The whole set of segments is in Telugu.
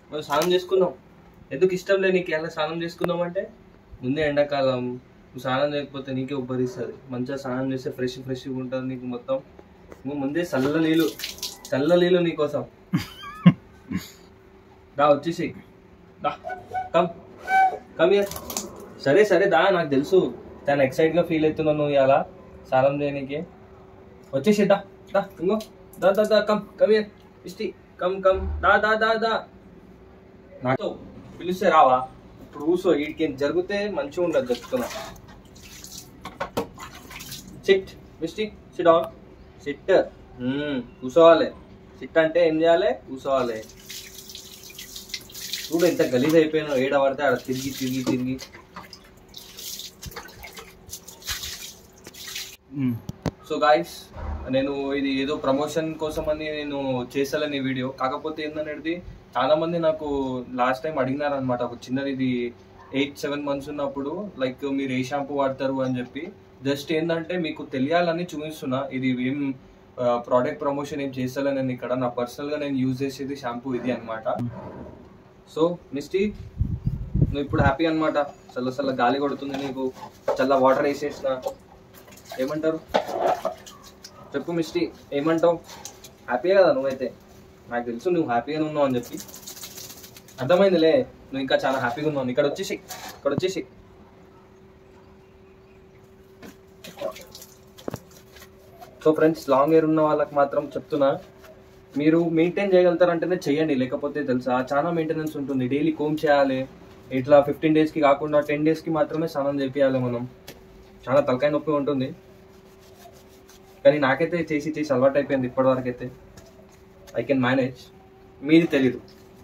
మనం స్నానం చేసుకుందాం ఎందుకు ఇష్టం లే నీకు ఎలా స్నానం చేసుకుందాం అంటే ముందే ఎండాకాలం నువ్వు స్నానం చేయకపోతే నీకే ఉబ్బరిస్తుంది మంచిగా స్నానం చేస్తే ఫ్రెష్ ఫ్రెష్గా ఉంటుంది నీకు మొత్తం నువ్వు ముందే చల్ల నీళ్ళు చల్ల నీళ్ళు నీకోసం దా వచ్చేసి దా కమ్ కమ్ ఇయర్ సరే సరే దా నాకు తెలుసు తను ఎక్సైట్ గా ఫీల్ అవుతున్నావు నువ్వు ఇలా స్నానం చేయనీకి వచ్చేసి దా దా ఇంకో దా దా దా కమ్ కమ్ ఇయర్ ఇష్టి కమ్ కమ్ దా దా దా దా నాకు పిలిస్తే రావా ఇప్పుడు కూర్చో వీడికి ఏం జరిగితే మంచిగా ఉండదు చెప్తున్నా sit Misty sit on sit కూర్చోవాలి సిట్ అంటే ఏం చేయాలి కూర్చోవాలి చూడు ఎంత గలీజ్ అయిపోయినా ఏడ పడితే ఆడ తిరిగి తిరిగి తిరిగి సో గాయస్ నేను ఇది ఏదో ప్రమోషన్ కోసం అని నేను చేసాలని ఈ వీడియో కాకపోతే ఏందనేది చాలా మంది నాకు లాస్ట్ టైం అడిగినారు అనమాట ఒక చిన్నది ఇది ఎయిట్ సెవెన్ మంత్స్ ఉన్నప్పుడు లైక్ మీరు ఏ షాంపూ వాడతారు అని చెప్పి జస్ట్ ఏంటంటే మీకు తెలియాలని చూపిస్తున్నా ఇది ఏం ప్రోడక్ట్ ప్రమోషన్ ఏం చేస్తాను నేను ఇక్కడ నా పర్సనల్ గా నేను యూజ్ చేసేది షాంపూ ఇది అన్నమాట సో మిస్టీ నువ్వు ఇప్పుడు హ్యాపీ అనమాట చల్ల చల్ల గాలి కొడుతుంది నీకు చల్ల వాటర్ వేసేసిన ఏమంటారు చెప్పు మిస్టీ ఏమంటావు హ్యాపీగా కదా నువ్వైతే నాకు తెలుసు నువ్వు హ్యాపీగానే ఉన్నావు అని చెప్పి అర్థమైందిలే నువ్వు ఇంకా చాలా హ్యాపీగా ఉన్నావు ఇక్కడ వచ్చేసి ఇక్కడ వచ్చేసి సో ఫ్రెండ్స్ లాంగ్ హెయిర్ ఉన్న వాళ్ళకి మాత్రం చెప్తున్నా మీరు మెయింటైన్ చేయగలుగుతారంటేనే చెయ్యండి లేకపోతే తెలుసా చాలా మెయింటెనెన్స్ ఉంటుంది డైలీ కోమ్ చేయాలి ఇట్లా ఫిఫ్టీన్ డేస్కి కాకుండా టెన్ డేస్కి మాత్రమే స్నానం చేపియాలి మనం చాలా తలకాయ నొప్పి ఉంటుంది కానీ నాకైతే చేసి చేసి అలవాటు అయిపోయింది ఇప్పటివరకు అయితే ఐ కెన్ మేనేజ్ మీది తెలీదు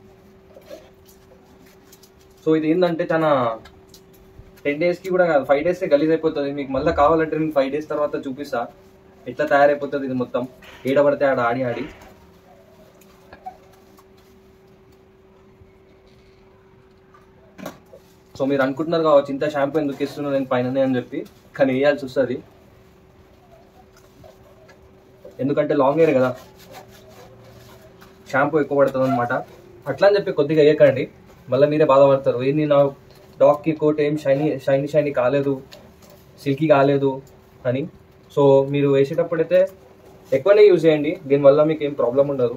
సో ఇది ఏంటంటే చాలా టెన్ డేస్కి కూడా కాదు ఫైవ్ డేస్ గలీజ్ అయిపోతుంది మీకు మళ్ళీ కావాలంటే నేను ఫైవ్ డేస్ తర్వాత చూపిస్తా ఎట్లా తయారైపోతుంది ఇది మొత్తం ఏడబడితే ఆడ ఆడి ఆడి సో మీరు అనుకుంటున్నారు కావచ్చు ఇంత షాంపూ ఎందుకు ఇస్తున్నా నేను పైననే అని చెప్పి కానీ వేయాల్సి వస్తుంది ఎందుకంటే లాంగ్ హెయిర్ కదా షాంపూ ఎక్కువ పడుతుంది అనమాట అట్లా అని చెప్పి కొద్దిగా వేయకండి మళ్ళీ మీరే బాధపడతారు ఏంది నా డాగ్కి కోట్ ఏం షైనీ షైనీ షైనీ కాలేదు సిల్కీ కాలేదు అని సో మీరు వేసేటప్పుడైతే ఎక్కువనే యూజ్ చేయండి దీనివల్ల మీకు ఏం ప్రాబ్లం ఉండదు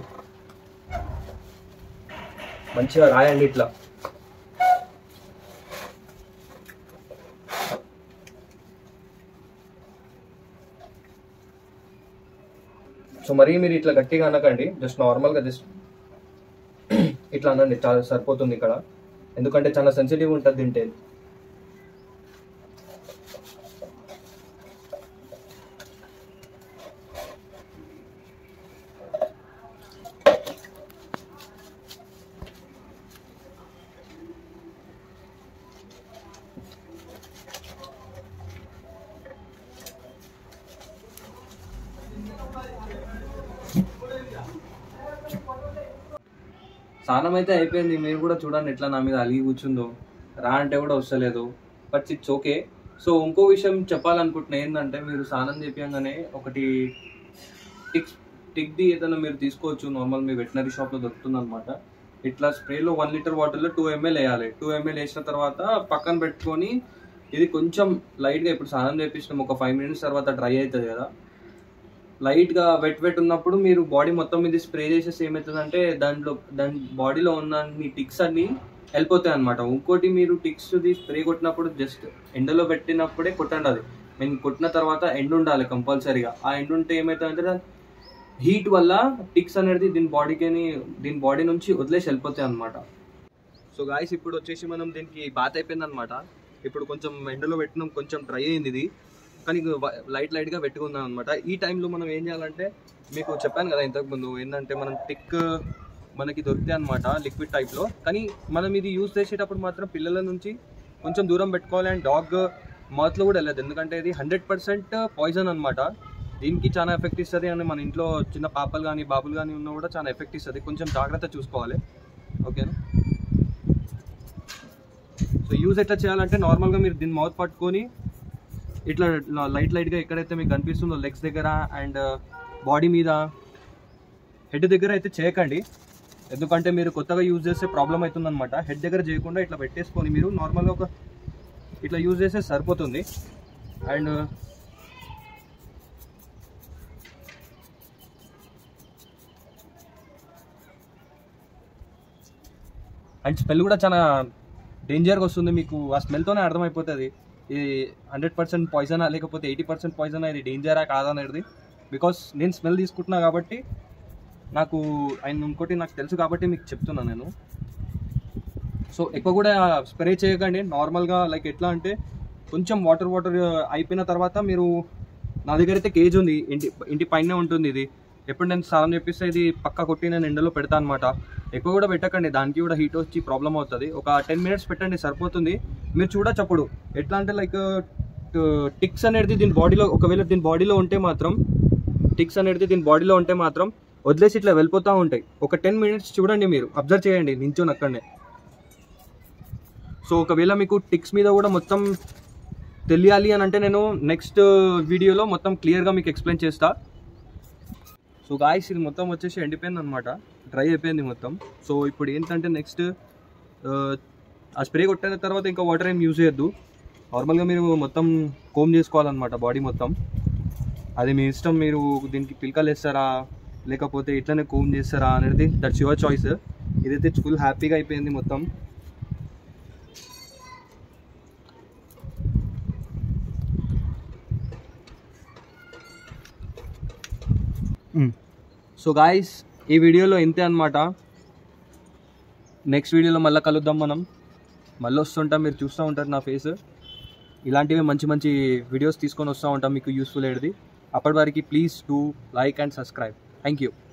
మంచిగా రాయండి ఇట్లా సో మరీ మీరు ఇట్లా గట్టిగా అనకండి జస్ట్ నార్మల్గా జస్ట్ ఇట్లా అనండి చాలా సరిపోతుంది ఇక్కడ ఎందుకంటే చాలా సెన్సిటివ్ ఉంటుంది తింటే స్నానం అయితే అయిపోయింది మీరు కూడా చూడండి ఎట్లా నా మీద అలిగి కూర్చుందో రా అంటే కూడా వస్తలేదు బట్ ఇట్స్ ఓకే సో ఇంకో విషయం చెప్పాలనుకుంటున్నా ఏంటంటే మీరు స్నానం చేపించగానే ఒకటి టిక్ టిక్ది ఏదైనా మీరు తీసుకోవచ్చు నార్మల్ మీ వెటనరీ షాప్లో దొరుకుతుంది అనమాట ఇట్లా స్ప్రేలో వన్ లీటర్ వాటర్లో టూ ఎంఎల్ వేయాలి టూ ఎంఎల్ వేసిన తర్వాత పక్కన పెట్టుకొని ఇది కొంచెం లైట్గా ఇప్పుడు స్నానం చేపించినాం ఒక ఫైవ్ మినిట్స్ తర్వాత డ్రై అవుతుంది కదా లైట్గా వెట్ వెట్ ఉన్నప్పుడు మీరు బాడీ మొత్తం ఇది స్ప్రే చేసేసి ఏమవుతుందంటే దాంట్లో దాని బాడీలో ఉన్న టిక్స్ అన్ని వెళ్ళిపోతాయి అనమాట ఇంకోటి మీరు టిక్స్ స్ప్రే కొట్టినప్పుడు జస్ట్ ఎండలో పెట్టినప్పుడే కొట్టండి అది మేము కొట్టిన తర్వాత ఎండ్ ఉండాలి కంపల్సరీగా ఆ ఎండ్ ఉంటే ఏమవుతుందంటే హీట్ వల్ల టిక్స్ అనేది దీని బాడీకి దీని బాడీ నుంచి వదిలేసి వెళ్ళిపోతాయి అనమాట సో గాయస్ ఇప్పుడు వచ్చేసి మనం దీనికి బాత్ అయిపోయింది అనమాట ఇప్పుడు కొంచెం ఎండలో పెట్టినాం కొంచెం డ్రై అయింది ఇది కానీ లైట్ లైట్గా పెట్టుకుందాం అనమాట ఈ టైంలో మనం ఏం చేయాలంటే మీకు చెప్పాను కదా ఇంతకు ముందు ఏంటంటే మనం టిక్ మనకి దొరుకుతాయి అనమాట లిక్విడ్ టైప్లో కానీ మనం ఇది యూస్ చేసేటప్పుడు మాత్రం పిల్లల నుంచి కొంచెం దూరం పెట్టుకోవాలి అండ్ డాగ్ మౌత్లో కూడా వెళ్ళదు ఎందుకంటే ఇది హండ్రెడ్ పర్సెంట్ పాయిజన్ అనమాట దీనికి చాలా ఎఫెక్ట్ ఇస్తుంది అని మన ఇంట్లో చిన్న పాపలు కానీ బాబులు కానీ ఉన్నా కూడా చాలా ఎఫెక్ట్ ఇస్తుంది కొంచెం జాగ్రత్త చూసుకోవాలి ఓకేనా సో యూజ్ ఎట్లా చేయాలంటే నార్మల్గా మీరు దీని మౌత్ పట్టుకొని ఇట్లా లైట్ లైట్గా ఎక్కడైతే మీకు కనిపిస్తుందో లెగ్స్ దగ్గర అండ్ బాడీ మీద హెడ్ దగ్గర అయితే చేయకండి ఎందుకంటే మీరు కొత్తగా యూజ్ చేస్తే ప్రాబ్లం అవుతుంది అనమాట హెడ్ దగ్గర చేయకుండా ఇట్లా పెట్టేసుకొని మీరు నార్మల్గా ఒక ఇట్లా యూజ్ చేస్తే సరిపోతుంది అండ్ అండ్ స్మెల్ కూడా చాలా డేంజర్గా వస్తుంది మీకు ఆ స్మెల్తోనే అర్థమైపోతుంది ఇది హండ్రెడ్ పర్సెంట్ పాయిజనా లేకపోతే ఎయిటీ పర్సెంట్ పాయిజనా ఇది డేంజరా కాదనేది బికాస్ నేను స్మెల్ తీసుకుంటున్నా కాబట్టి నాకు అండ్ ఇంకోటి నాకు తెలుసు కాబట్టి మీకు చెప్తున్నాను నేను సో ఎక్కువ కూడా స్ప్రే చేయకండి నార్మల్గా లైక్ ఎట్లా అంటే కొంచెం వాటర్ వాటర్ అయిపోయిన తర్వాత మీరు నా దగ్గర అయితే కేజ్ ఉంది ఇంటి ఇంటి పైన ఉంటుంది ఇది ఎప్పుడు నేను స్నానం చెప్పిస్తే ఇది పక్క కొట్టి నేను ఎండలో పెడతా అనమాట ఎక్కువ కూడా పెట్టకండి దానికి కూడా హీట్ వచ్చి ప్రాబ్లం అవుతుంది ఒక టెన్ మినిట్స్ పెట్టండి సరిపోతుంది మీరు చూడొచ్చు అప్పుడు ఎట్లా అంటే లైక్ టిక్స్ అనేది దీని బాడీలో ఒకవేళ దీని బాడీలో ఉంటే మాత్రం టిక్స్ అనేది దీని బాడీలో ఉంటే మాత్రం వదిలేసి ఇట్లా వెళ్ళిపోతూ ఉంటాయి ఒక టెన్ మినిట్స్ చూడండి మీరు అబ్జర్వ్ చేయండి నించొని అక్కడనే సో ఒకవేళ మీకు టిక్స్ మీద కూడా మొత్తం తెలియాలి అని అంటే నేను నెక్స్ట్ వీడియోలో మొత్తం క్లియర్గా మీకు ఎక్స్ప్లెయిన్ చేస్తా సో గాయస్ ఇది మొత్తం వచ్చేసి ఎండిపోయింది అనమాట డ్రై అయిపోయింది మొత్తం సో ఇప్పుడు ఏంటంటే నెక్స్ట్ ఆ స్ప్రే కొట్టిన తర్వాత ఇంకా వాటర్ ఏం యూజ్ చేయొద్దు నార్మల్గా మీరు మొత్తం కోమ్ చేసుకోవాలన్నమాట బాడీ మొత్తం అది మీ ఇష్టం మీరు దీనికి పిలకలు వేస్తారా లేకపోతే ఇట్లనే కోమ్ చేస్తారా అనేది దట్స్ యువర్ చాయిస్ ఇదైతే ఫుల్ హ్యాపీగా అయిపోయింది మొత్తం సో గాయస్ ఈ వీడియోలో ఇంతే అనమాట నెక్స్ట్ వీడియోలో మళ్ళీ కలుద్దాం మనం మళ్ళీ వస్తుంటాం మీరు చూస్తూ ఉంటారు నా ఫేస్ ఇలాంటివి మంచి మంచి వీడియోస్ తీసుకొని వస్తూ ఉంటాం మీకు యూస్ఫుల్ అయ్యేది అప్పటి వరకు please do like and subscribe thank you